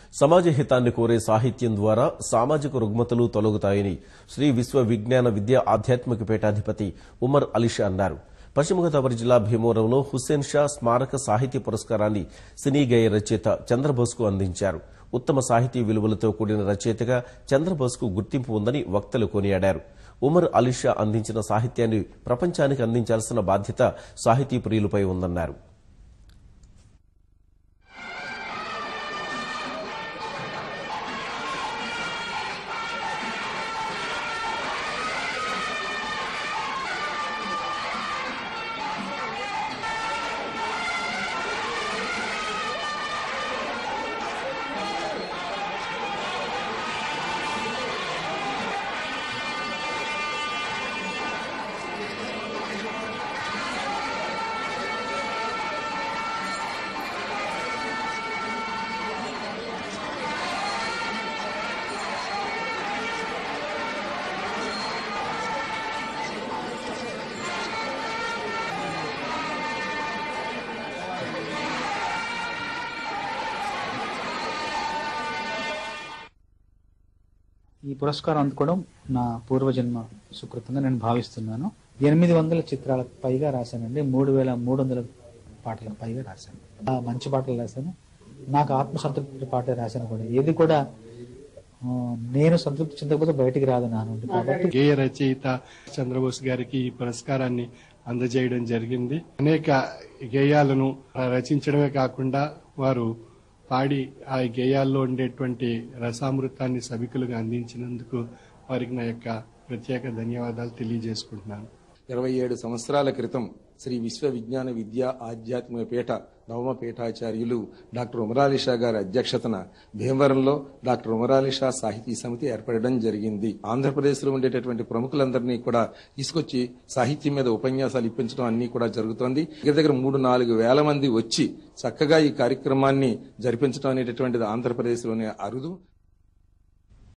సమాజ హితాన్ని కోరే సాహిత్యం ద్వారా సామాజిక రుగ్మతలు తొలగుతాయని శ్రీ విశ్వ విజ్ఞాన విద్యా ఆధ్యాత్మిక పీఠాధిపతి ఉమర్ అలీషా అన్నారు పశ్చిమ గోదావరి జిల్లా భీమవరంలో హుస్సేన్ షా స్మారక సాహితీ పురస్కారాన్ని సినీ గేయ రచయిత చంద్రబోస్కు అందించారు ఉత్తమ సాహితీ విలువలతో కూడిన రచయితగా చంద్రబోస్కు గుర్తింపు ఉందని వక్తలు కొనియాడారు ఉమర్ అలీషా అందించిన సాహిత్యాన్ని ప్రపంచానికి అందించాల్సిన బాధ్యత సాహితీ ప్రియులపై ఉందన్నారు ఈ పురస్కారం అందుకోవడం నా పూర్వజన్మ సుకృతంగా నేను భావిస్తున్నాను ఎనిమిది వందల చిత్రాలకు పైగా రాశానండి మూడు వేల మూడు వందల పాటలకు పైగా రాశాను ఆ మంచి పాటలు రాశాను నాకు ఆత్మసంతృప్తి పాట రాశాను కూడా ఏది కూడా ఆ, నేను సంతృప్తి చెందకపోతే బయటికి రాదు నా నుండి కాబట్టి గేయ రచయిత చంద్రబోస్ గారికి ఈ పురస్కారాన్ని అందజేయడం జరిగింది అనేక గేయాలను రచించడమే కాకుండా వారు పాడి ఆ గేయాల్లో ఉండేటువంటి రసామృతాన్ని సభికులుగా అందించినందుకు వారికి నా యొక్క ప్రత్యేక ధన్యవాదాలు తెలియజేసుకుంటున్నాను ఇరవై ఏడు సంవత్సరాల క్రితం శ్రీ విశ్వ విజ్ఞాన విద్యా ఆధ్యాత్మిక పీఠ నవమ పీఠాచార్యులు డాక్టర్ ఉమరాలిషా గారి అధ్యక్షతన భీమవరంలో డాక్టర్ ఉమరాలిషా సాహితీ సమితి ఏర్పడడం జరిగింది ఆంధ్రప్రదేశ్లో ఉండేటటువంటి ప్రముఖులందరినీ కూడా తీసుకొచ్చి సాహిత్యం మీద ఉపన్యాసాలు ఇప్పించడం అన్ని కూడా జరుగుతోంది దగ్గర దగ్గర మూడు నాలుగు వేల మంది వచ్చి చక్కగా ఈ కార్యక్రమాన్ని జరిపించడం అనేటటువంటిది ఆంధ్రప్రదేశ్లోనే అరుదు